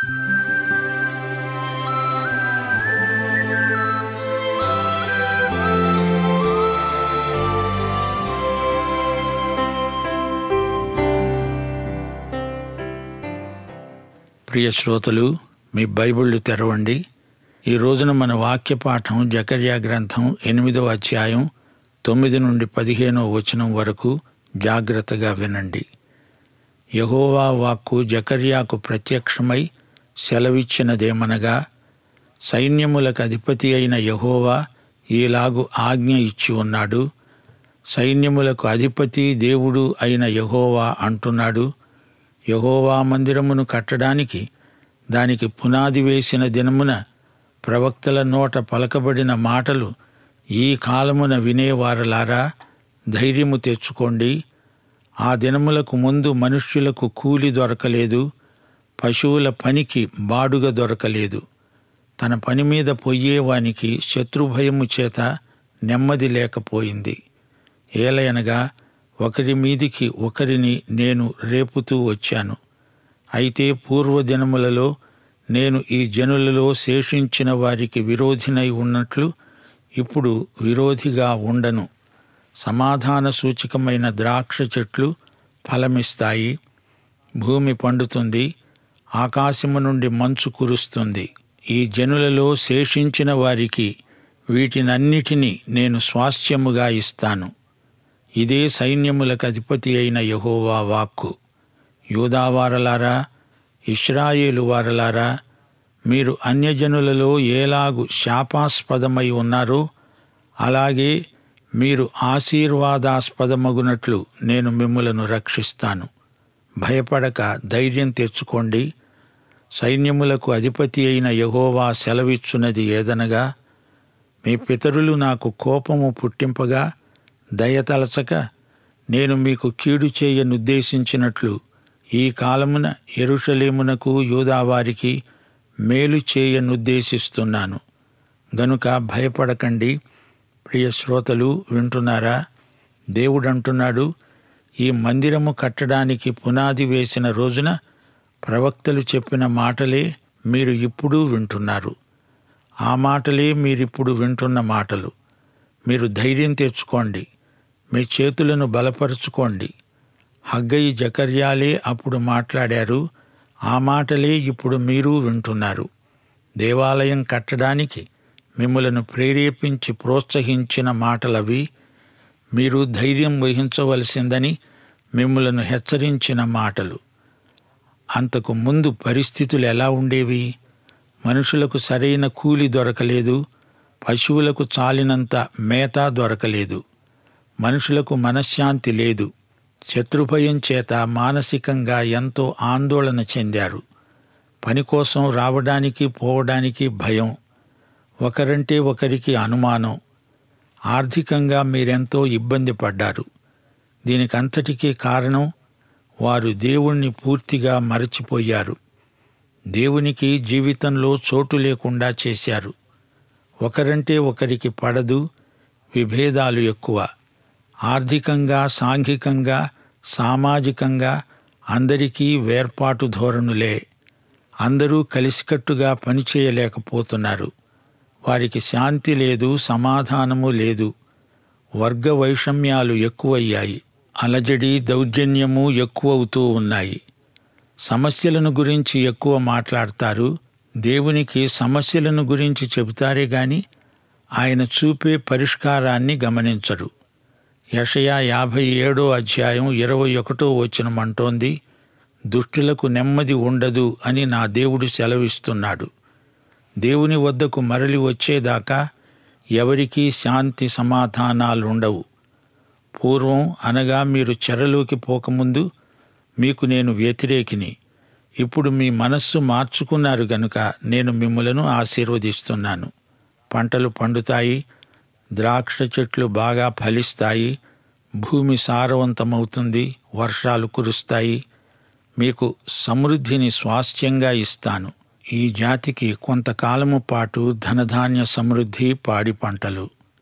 ప్రియ శ్రోతలు మీ బైబిళ్ళు తెరవండి ఈ రోజున మన వాక్య పాఠం జకర్యా గ్రంథం ఎనిమిదవ అధ్యాయం తొమ్మిది నుండి పదిహేనో వచనం వరకు జాగ్రత్తగా వినండి యహోవా వాక్కు జకర్యాకు ప్రత్యక్షమై సెలవిచ్చినదేమనగా సైన్యములకు అధిపతి అయిన యహోవా ఈలాగు ఆజ్ఞ ఇచ్చి ఉన్నాడు సైన్యములకు అధిపతి దేవుడు అయిన యహోవా అంటున్నాడు యహోవా మందిరమును కట్టడానికి దానికి పునాది వేసిన దినమున ప్రవక్తల నోట పలకబడిన మాటలు ఈ కాలమున వినేవారలారా ధైర్యము తెచ్చుకోండి ఆ దినములకు ముందు మనుష్యులకు కూలి దొరకలేదు పశువుల పనికి బాడుగ దొరకలేదు తన పని మీద పొయ్యేవానికి శత్రుభయము చేత నెమ్మది లేకపోయింది ఏలయనగా ఒకరి మీదికి ఒకరిని నేను రేపుతూ వచ్చాను అయితే పూర్వదినములలో నేను ఈ జనులలో శేషించిన వారికి విరోధినై ఉన్నట్లు ఇప్పుడు విరోధిగా ఉండను సమాధాన సూచకమైన ద్రాక్ష చెట్లు ఫలమిస్తాయి భూమి పండుతుంది ఆకాశము నుండి మంచు కురుస్తుంది ఈ జనులలో శేషించిన వారికి వీటినన్నిటినీ నేను స్వాస్థ్యముగా ఇస్తాను ఇదే సైన్యములకు అధిపతి అయిన యహోవా వాక్కు యూదావారలారా ఇస్రాయేలు వారలారా మీరు అన్యజనులలో ఏలాగు శాపాస్పదమై ఉన్నారో అలాగే మీరు ఆశీర్వాదాస్పదమగునట్లు నేను మిమ్ములను రక్షిస్తాను భయపడక ధైర్యం తెచ్చుకోండి సైన్యములకు అధిపతి అయిన యహోవా సెలవిచ్చున్నది ఏదనగా మీ పితరులు నాకు కోపము పుట్టింపగా దయతలచక నేను మీకు కీడు చేయనుద్దేశించినట్లు ఈ కాలమున ఎరుషలేమునకు యూదావారికి మేలు చేయనుద్దేశిస్తున్నాను గనుక భయపడకండి ప్రియ శ్రోతలు వింటున్నారా దేవుడంటున్నాడు ఈ మందిరము కట్టడానికి పునాది వేసిన రోజున ప్రవక్తలు చెప్పిన మాటలే మీరు ఇప్పుడు వింటున్నారు ఆ మాటలే మీరిప్పుడు వింటున్న మాటలు మీరు ధైర్యం తెచ్చుకోండి మీ చేతులను బలపరుచుకోండి హగ్గయి జకర్యాలే అప్పుడు మాట్లాడారు ఆ మాటలే ఇప్పుడు మీరు వింటున్నారు దేవాలయం కట్టడానికి మిమ్మలను ప్రేరేపించి ప్రోత్సహించిన మాటలవి మీరు ధైర్యం వహించవలసిందని మిమ్మలను హెచ్చరించిన మాటలు అంతకు ముందు పరిస్థితులు ఎలా ఉండేవి మనుషులకు సరైన కూలి దొరకలేదు పశువులకు చాలినంత మేత దొరకలేదు మనుషులకు మనశ్శాంతి లేదు శత్రుభయం చేత మానసికంగా ఎంతో ఆందోళన చెందారు పని కోసం రావడానికి పోవడానికి భయం ఒకరంటే ఒకరికి అనుమానం ఆర్థికంగా మీరెంతో ఇబ్బంది పడ్డారు దీనికంతటికీ కారణం వారు దేవుణ్ణి పూర్తిగా మరచిపోయారు దేవునికి జీవితంలో చోటు లేకుండా చేశారు ఒకరంటే ఒకరికి పడదు విభేదాలు ఎక్కువ ఆర్థికంగా సాంఘికంగా సామాజికంగా అందరికీ వేర్పాటు ధోరణులే అందరూ కలిసికట్టుగా పనిచేయలేకపోతున్నారు వారికి శాంతి లేదు సమాధానము లేదు వర్గ వైషమ్యాలు ఎక్కువయ్యాయి అలజడి దౌర్జన్యము ఎక్కువవుతూ ఉన్నాయి సమస్యలను గురించి ఎక్కువ మాట్లాడతారు దేవునికి సమస్యలను గురించి చెబుతారే గాని ఆయన చూపే పరిష్కారాన్ని గమనించరు యషయా యాభై ఏడో అధ్యాయం ఇరవై ఒకటో వచనమంటోంది దుష్టులకు నెమ్మది ఉండదు అని నా దేవుడు సెలవిస్తున్నాడు దేవుని వద్దకు మరలి వచ్చేదాకా ఎవరికీ శాంతి సమాధానాలుండవు పూర్వం అనగా మీరు చెరలోకి పోకముందు మీకు నేను వ్యతిరేకిని ఇప్పుడు మీ మనస్సు మార్చుకున్నారు గనుక నేను మిమ్మలను ఆశీర్వదిస్తున్నాను పంటలు పండుతాయి ద్రాక్ష చెట్లు బాగా ఫలిస్తాయి భూమి సారవంతమవుతుంది వర్షాలు కురుస్తాయి మీకు సమృద్ధిని స్వాస్థ్యంగా ఇస్తాను ఈ జాతికి కొంతకాలము పాటు ధనధాన్య సమృద్ధి పాడి పంటలు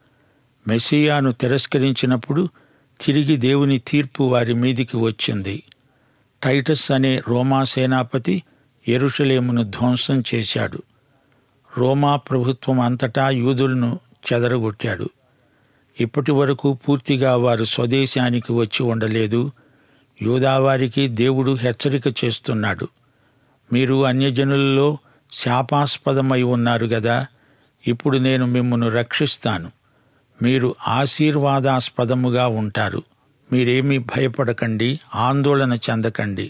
మెస్సియాను తిరస్కరించినప్పుడు తిరిగి దేవుని తీర్పు వారి మీదికి వచ్చింది టైటస్ అనే రోమా సేనాపతి ఎరుషలేమును ధ్వంసం చేశాడు రోమా ప్రభుత్వం అంతటా యూదులను చెదరగొట్టాడు ఇప్పటి వరకు పూర్తిగా వారు స్వదేశానికి వచ్చి ఉండలేదు యూదావారికి దేవుడు హెచ్చరిక చేస్తున్నాడు మీరు అన్యజనులలో శాపాస్పదమై ఉన్నారు గదా ఇప్పుడు నేను మిమ్మను రక్షిస్తాను మీరు ఆశీర్వాదాస్పదముగా ఉంటారు మీరేమీ భయపడకండి ఆందోళన చెందకండి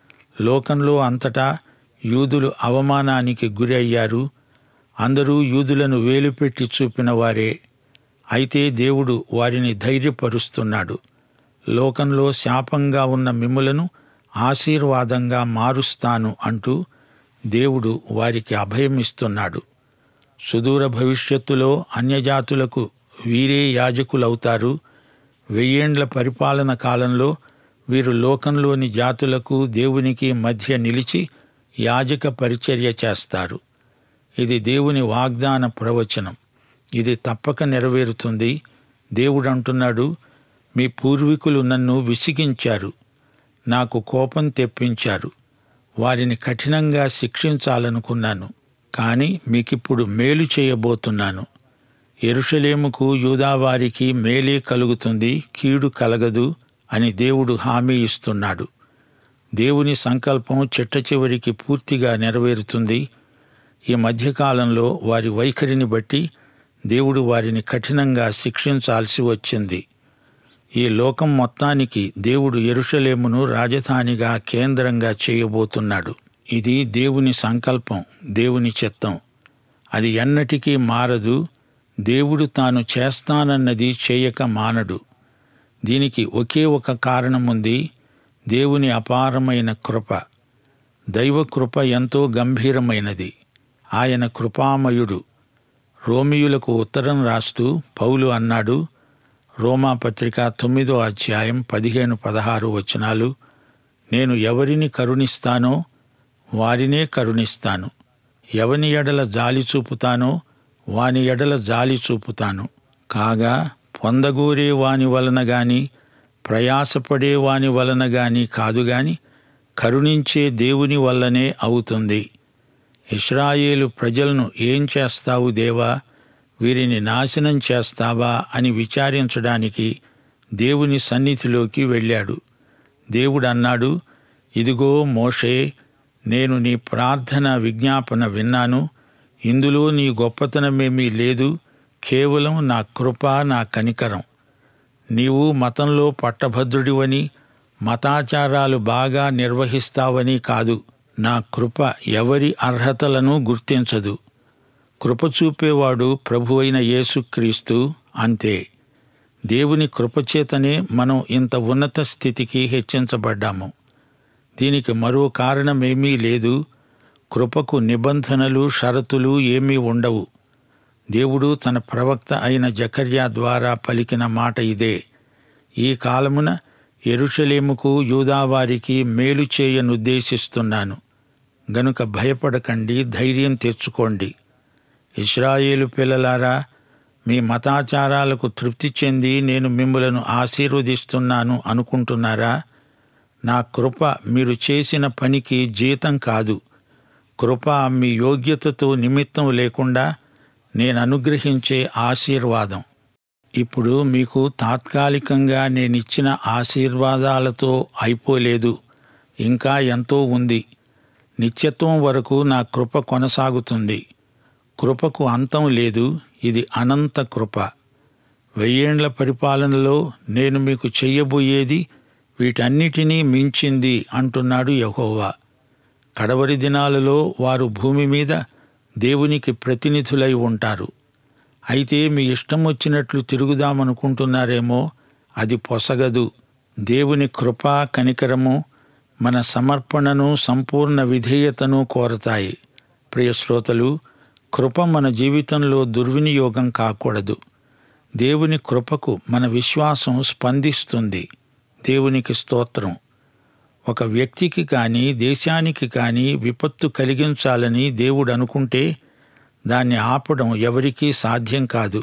లోకంలో అంతటా యూదులు అవమానానికి గురి అయ్యారు అందరూ యూదులను వేలుపెట్టి చూపిన వారే అయితే దేవుడు వారిని ధైర్యపరుస్తున్నాడు లోకంలో శాపంగా ఉన్న మిమ్ములను ఆశీర్వాదంగా మారుస్తాను అంటూ దేవుడు వారికి అభయమిస్తున్నాడు సుదూర భవిష్యత్తులో అన్యజాతులకు వీరే యాజకులవుతారు వెయ్యేండ్ల పరిపాలన కాలంలో వీరు లోకంలోని జాతులకు దేవునికి మధ్య నిలిచి యాజక పరిచర్య చేస్తారు ఇది దేవుని వాగ్దాన ప్రవచనం ఇది తప్పక నెరవేరుతుంది దేవుడు అంటున్నాడు మీ పూర్వీకులు నన్ను విసిగించారు నాకు కోపం తెప్పించారు వారిని కఠినంగా శిక్షించాలనుకున్నాను కానీ మీకిప్పుడు మేలు చేయబోతున్నాను ఎరుషలేముకు యూదావారికి మేలే కలుగుతుంది కీడు కలగదు అని దేవుడు హామీ ఇస్తున్నాడు దేవుని సంకల్పం చిట్ట చివరికి పూర్తిగా నెరవేరుతుంది ఈ మధ్యకాలంలో వారి వైఖరిని బట్టి దేవుడు వారిని కఠినంగా శిక్షించాల్సి వచ్చింది ఈ లోకం మొత్తానికి దేవుడు ఎరుషలేమును రాజధానిగా కేంద్రంగా చేయబోతున్నాడు ఇది దేవుని సంకల్పం దేవుని చిత్తం అది ఎన్నటికీ మారదు దేవుడు తాను చేస్తానన్నది చేయక మానడు దీనికి ఒకే ఒక కారణముంది దేవుని అపారమైన కృప దైవ కృప ఎంతో గంభీరమైనది ఆయన కృపామయుడు రోమియులకు ఉత్తరం రాస్తూ పౌలు అన్నాడు రోమా పత్రిక తొమ్మిదో అధ్యాయం పదిహేను పదహారు వచనాలు నేను ఎవరిని కరుణిస్తానో వారినే కరుణిస్తాను ఎవని ఎడల జాలి చూపుతానో వాని ఎడల జాలి చూపుతాను కాగా పొందగోరే వాని వలన గాని ప్రయాసపడే వాని వలన గాని కాదు గాని కరుణించే దేవుని వల్లనే అవుతుంది ఇస్రాయేలు ప్రజలను ఏం చేస్తావు దేవా వీరిని నాశనం చేస్తావా అని విచారించడానికి దేవుని సన్నిధిలోకి వెళ్ళాడు దేవుడు అన్నాడు ఇదిగో మోషే నేను నీ ప్రార్థన విజ్ఞాపన విన్నాను ఇందులో నీ గొప్పతనమేమీ లేదు కేవలం నా కృప నా కనికరం నీవు మతంలో పట్టభద్రుడివని మతాచారాలు బాగా నిర్వహిస్తావని కాదు నా కృప ఎవరి అర్హతలను గుర్తించదు కృప చూపేవాడు ప్రభువైన యేసుక్రీస్తు అంతే దేవుని కృపచేతనే మనం ఇంత ఉన్నత స్థితికి హెచ్చించబడ్డాము దీనికి మరో కారణమేమీ లేదు కృపకు నిబంధనలు షరతులు ఏమీ ఉండవు దేవుడు తన ప్రవక్త అయిన జకర్యా ద్వారా పలికిన మాట ఇదే ఈ కాలమున ఎరుషలేముకు యూదావారికి మేలు చేయనుద్దేశిస్తున్నాను గనుక భయపడకండి ధైర్యం తెచ్చుకోండి ఇస్రాయేలు పిల్లలారా మీ మతాచారాలకు తృప్తి చెంది నేను మిమ్మలను ఆశీర్వదిస్తున్నాను అనుకుంటున్నారా నా కృప మీరు చేసిన పనికి జీతం కాదు కృప మీ యోగ్యతతో నిమిత్తం లేకుండా నేను అనుగ్రహించే ఆశీర్వాదం ఇప్పుడు మీకు తాత్కాలికంగా నేనిచ్చిన ఆశీర్వాదాలతో అయిపోలేదు ఇంకా ఎంతో ఉంది నిత్యత్వం వరకు నా కృప కొనసాగుతుంది కృపకు అంతం లేదు ఇది అనంత కృప వెయ్యేండ్ల పరిపాలనలో నేను మీకు చెయ్యబోయేది వీటన్నిటినీ మించింది అంటున్నాడు యహోవా కడవరి దినాలలో వారు భూమి మీద దేవునికి ప్రతినిధులై ఉంటారు అయితే మీ ఇష్టం వచ్చినట్లు తిరుగుదామనుకుంటున్నారేమో అది పొసగదు దేవుని కృపా కనికరము మన సమర్పణను సంపూర్ణ విధేయతను కోరతాయి ప్రియశ్రోతలు కృప మన జీవితంలో దుర్వినియోగం కాకూడదు దేవుని కృపకు మన విశ్వాసం స్పందిస్తుంది దేవునికి స్తోత్రం ఒక వ్యక్తికి కానీ దేశానికి కానీ విపత్తు కలిగించాలని దేవుడు అనుకుంటే దాన్ని ఆపడం ఎవరికీ సాధ్యం కాదు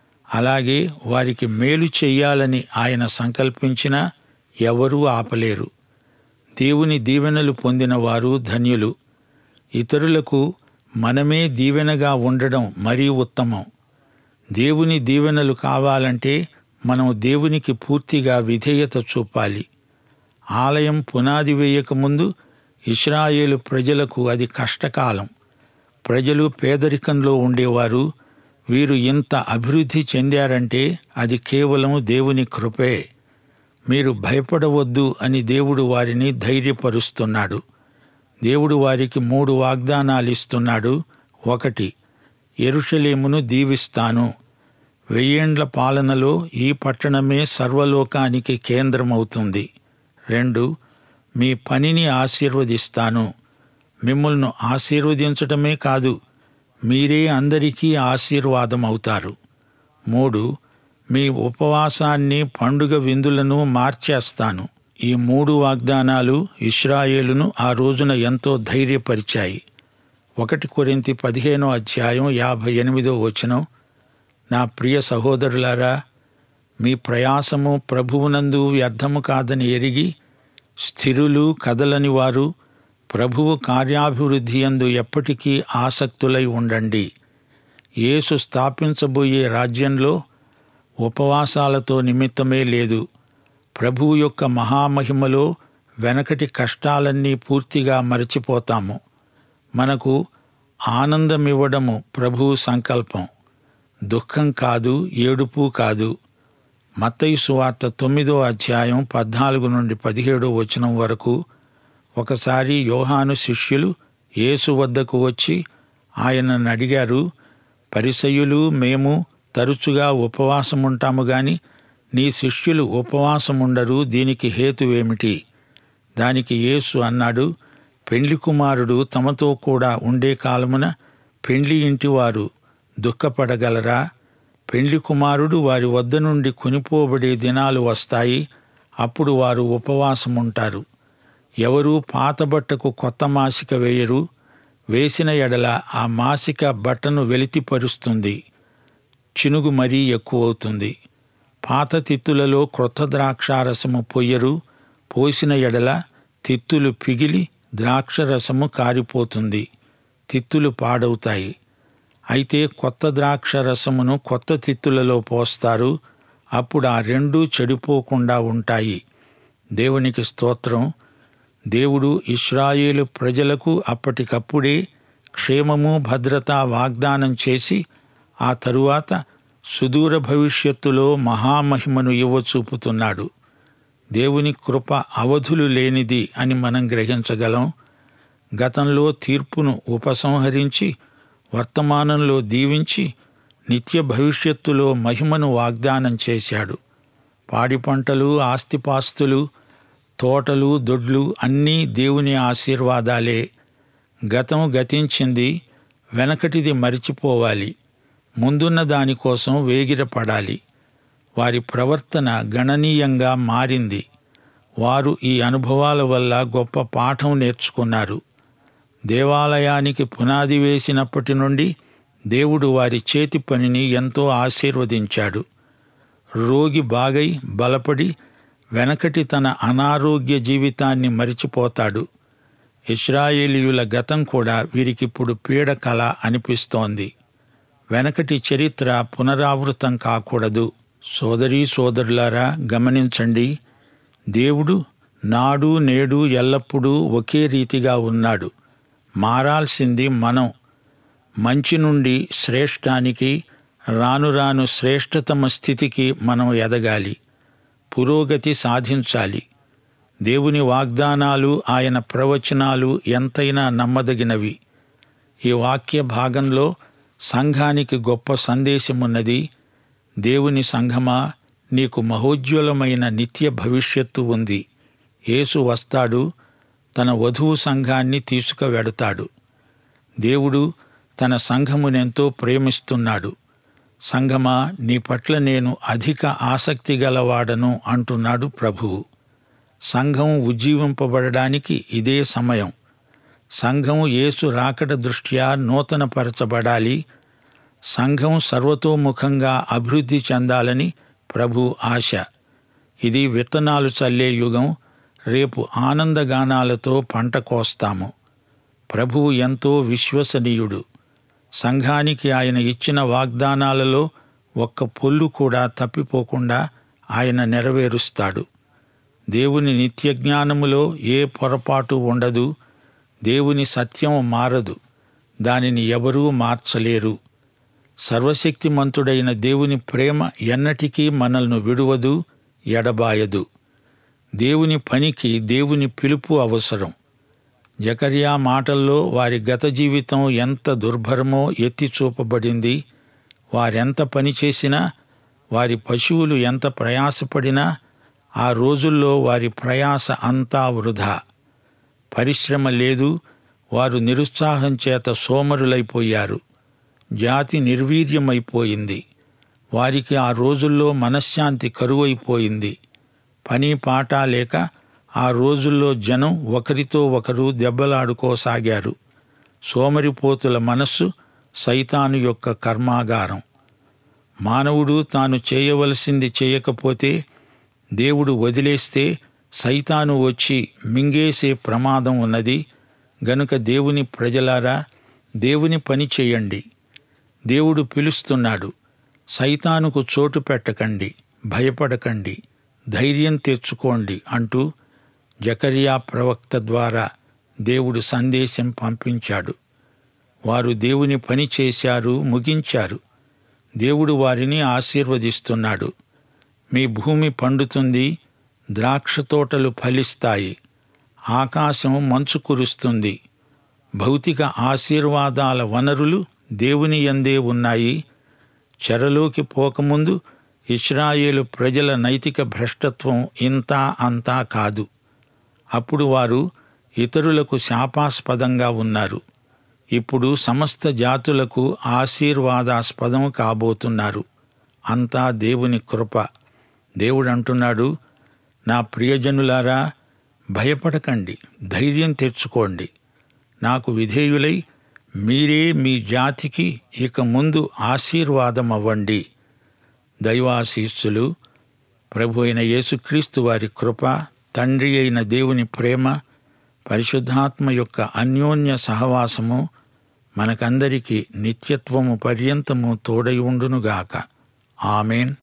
అలాగే వారికి మేలు చెయ్యాలని ఆయన సంకల్పించినా ఎవరూ ఆపలేరు దేవుని దీవెనలు పొందిన వారు ధన్యులు ఇతరులకు మనమే దీవెనగా ఉండడం మరీ ఉత్తమం దేవుని దీవెనలు కావాలంటే మనం దేవునికి పూర్తిగా విధేయత చూపాలి ఆలయం పునాది వేయకముందు ఇస్రాయేలు ప్రజలకు అది కష్టకాలం ప్రజలు పేదరికంలో ఉండేవారు వీరు ఇంత అభివృద్ధి చెందారంటే అది కేవలం దేవుని కృపే మీరు భయపడవద్దు అని దేవుడు వారిని ధైర్యపరుస్తున్నాడు దేవుడు వారికి మూడు వాగ్దానాలు ఇస్తున్నాడు ఒకటి ఎరుషలేమును దీవిస్తాను వెయ్యేండ్ల పాలనలో ఈ పట్టణమే సర్వలోకానికి కేంద్రమవుతుంది రెండు మీ పనిని ఆశీర్వదిస్తాను మిమ్మల్ని ఆశీర్వదించటమే కాదు మీరే అందరికీ ఆశీర్వాదం అవుతారు మూడు మీ ఉపవాసాన్ని పండుగ విందులను మార్చేస్తాను ఈ మూడు వాగ్దానాలు ఇస్రాయేలును ఆ రోజున ఎంతో ధైర్యపరిచాయి ఒకటి కొరింతి పదిహేనో అధ్యాయం యాభై ఎనిమిదో వచనం నా ప్రియ సహోదరులారా మీ ప్రయాసము ప్రభువునందు వ్యర్థము కాదని ఎరిగి స్థిరులు కదలని వారు ప్రభువు కార్యాభివృద్ధి యందు ఎప్పటికీ ఆసక్తులై ఉండండి యేసు స్థాపించబోయే రాజ్యంలో ఉపవాసాలతో నిమిత్తమే లేదు ప్రభువు యొక్క మహామహిమలో వెనకటి కష్టాలన్నీ పూర్తిగా మరచిపోతాము మనకు ఆనందమివ్వడము ప్రభువు సంకల్పం దుఃఖం కాదు ఏడుపు కాదు మత్తయి సువార్త తొమ్మిదో అధ్యాయం పద్నాలుగు నుండి పదిహేడో వచనం వరకు ఒకసారి యోహాను శిష్యులు యేసు వద్దకు వచ్చి ఆయనను అడిగారు పరిసయ్యులు మేము తరచుగా ఉపవాసం ఉంటాము గాని నీ శిష్యులు ఉపవాసం ఉండరు దీనికి హేతువేమిటి దానికి యేసు అన్నాడు పెండ్లి కుమారుడు తమతో కూడా ఉండే కాలమున పెండ్లి ఇంటివారు దుఃఖపడగలరా పెండ్లి కుమారుడు వారి వద్ద నుండి కొనిపోబడే దినాలు వస్తాయి అప్పుడు వారు ఉపవాసం ఉంటారు ఎవరూ పాత బట్టకు కొత్త మాసిక వేయరు వేసిన ఎడల ఆ మాసిక బట్టను వెలితిపరుస్తుంది చినుగు మరీ ఎక్కువవుతుంది పాత తిత్తులలో క్రొత్త ద్రాక్షారసము పొయ్యరు పోసిన ఎడల తిత్తులు పిగిలి ద్రాక్షరసము కారిపోతుంది తిత్తులు పాడవుతాయి అయితే కొత్త ద్రాక్ష రసమును కొత్త తిత్తులలో పోస్తారు అప్పుడు ఆ రెండూ చెడిపోకుండా ఉంటాయి దేవునికి స్తోత్రం దేవుడు ఇస్రాయేలు ప్రజలకు అప్పటికప్పుడే క్షేమము భద్రత వాగ్దానం చేసి ఆ తరువాత సుదూర భవిష్యత్తులో మహామహిమను ఇవ్వచూపుతున్నాడు దేవుని కృప అవధులు లేనిది అని మనం గ్రహించగలం గతంలో తీర్పును ఉపసంహరించి వర్తమానంలో దీవించి నిత్య భవిష్యత్తులో మహిమను వాగ్దానం చేశాడు పాడి పంటలు ఆస్తిపాస్తులు తోటలు దొడ్లు అన్నీ దేవుని ఆశీర్వాదాలే గతం గతించింది వెనకటిది మరిచిపోవాలి ముందున్న దానికోసం వేగిరపడాలి వారి ప్రవర్తన గణనీయంగా మారింది వారు ఈ అనుభవాల వల్ల గొప్ప పాఠం నేర్చుకున్నారు దేవాలయానికి పునాది వేసినప్పటి నుండి దేవుడు వారి చేతి పనిని ఎంతో ఆశీర్వదించాడు రోగి బాగై బలపడి వెనకటి తన అనారోగ్య జీవితాన్ని మరిచిపోతాడు ఇస్రాయేలీయుల గతం కూడా వీరికిప్పుడు పీడకల అనిపిస్తోంది వెనకటి చరిత్ర పునరావృతం కాకూడదు సోదరీ సోదరులారా గమనించండి దేవుడు నాడు నేడు ఎల్లప్పుడూ ఒకే రీతిగా ఉన్నాడు మారాల్సింది మనం మంచి నుండి శ్రేష్టానికి రాను రాను శ్రేష్టతమ స్థితికి మనం ఎదగాలి పురోగతి సాధించాలి దేవుని వాగ్దానాలు ఆయన ప్రవచనాలు ఎంతైనా నమ్మదగినవి ఈ వాక్య భాగంలో సంఘానికి గొప్ప సందేశమున్నది దేవుని సంఘమా నీకు మహోజ్వలమైన నిత్య భవిష్యత్తు ఉంది యేసు వస్తాడు తన వధువు సంఘాన్ని తీసుకువెడతాడు దేవుడు తన సంఘమునెంతో ప్రేమిస్తున్నాడు సంఘమా నీ పట్ల నేను అధిక ఆసక్తి గలవాడను అంటున్నాడు ప్రభువు సంఘం ఉజ్జీవింపబడడానికి ఇదే సమయం సంఘం యేసు రాకడ దృష్ట్యా నూతనపరచబడాలి సంఘం సర్వతోముఖంగా అభివృద్ధి చెందాలని ప్రభు ఆశ ఇది విత్తనాలు చల్లే యుగం రేపు ఆనందగానాలతో పంట కోస్తాము ప్రభువు ఎంతో విశ్వసనీయుడు సంఘానికి ఆయన ఇచ్చిన వాగ్దానాలలో ఒక్క పొల్లు కూడా తప్పిపోకుండా ఆయన నెరవేరుస్తాడు దేవుని నిత్య జ్ఞానములో ఏ పొరపాటు ఉండదు దేవుని సత్యం మారదు దానిని ఎవరూ మార్చలేరు సర్వశక్తిమంతుడైన దేవుని ప్రేమ ఎన్నటికీ మనల్ని విడువదు ఎడబాయదు దేవుని పనికి దేవుని పిలుపు అవసరం జకర్యా మాటల్లో వారి గత జీవితం ఎంత దుర్భరమో ఎత్తి చూపబడింది వారెంత పని చేసినా వారి పశువులు ఎంత ప్రయాసపడినా ఆ రోజుల్లో వారి ప్రయాస అంతా వృధా పరిశ్రమ లేదు వారు నిరుత్సాహం చేత సోమరులైపోయారు జాతి నిర్వీర్యమైపోయింది వారికి ఆ రోజుల్లో మనశ్శాంతి కరువైపోయింది పని పాట లేక ఆ రోజుల్లో జనం ఒకరితో ఒకరు దెబ్బలాడుకోసాగారు సోమరిపోతుల మనస్సు సైతాను యొక్క కర్మాగారం మానవుడు తాను చేయవలసింది చేయకపోతే దేవుడు వదిలేస్తే సైతాను వచ్చి మింగేసే ప్రమాదం ఉన్నది గనుక దేవుని ప్రజలారా దేవుని పని చేయండి దేవుడు పిలుస్తున్నాడు సైతానుకు చోటు పెట్టకండి భయపడకండి ధైర్యం తెచ్చుకోండి అంటూ జకర్యా ప్రవక్త ద్వారా దేవుడు సందేశం పంపించాడు వారు దేవుని పని చేశారు ముగించారు దేవుడు వారిని ఆశీర్వదిస్తున్నాడు మీ భూమి పండుతుంది ద్రాక్ష తోటలు ఫలిస్తాయి ఆకాశం మంచు కురుస్తుంది భౌతిక ఆశీర్వాదాల వనరులు దేవుని యందే ఉన్నాయి చెరలోకి పోకముందు ఇస్రాయేలు ప్రజల నైతిక భ్రష్టత్వం ఇంతా అంతా కాదు అప్పుడు వారు ఇతరులకు శాపాస్పదంగా ఉన్నారు ఇప్పుడు సమస్త జాతులకు ఆశీర్వాదాస్పదం కాబోతున్నారు అంతా దేవుని కృప దేవుడు అంటున్నాడు నా ప్రియజనులారా భయపడకండి ధైర్యం తెచ్చుకోండి నాకు విధేయులై మీరే మీ జాతికి ఇక ముందు ఆశీర్వాదం అవ్వండి దైవాశీస్సులు ప్రభు అయిన యేసుక్రీస్తు వారి కృప తండ్రి అయిన దేవుని ప్రేమ పరిశుద్ధాత్మ యొక్క అన్యోన్య సహవాసము మనకందరికీ నిత్యత్వము పర్యంతము తోడై ఉండునుగాక ఆమెన్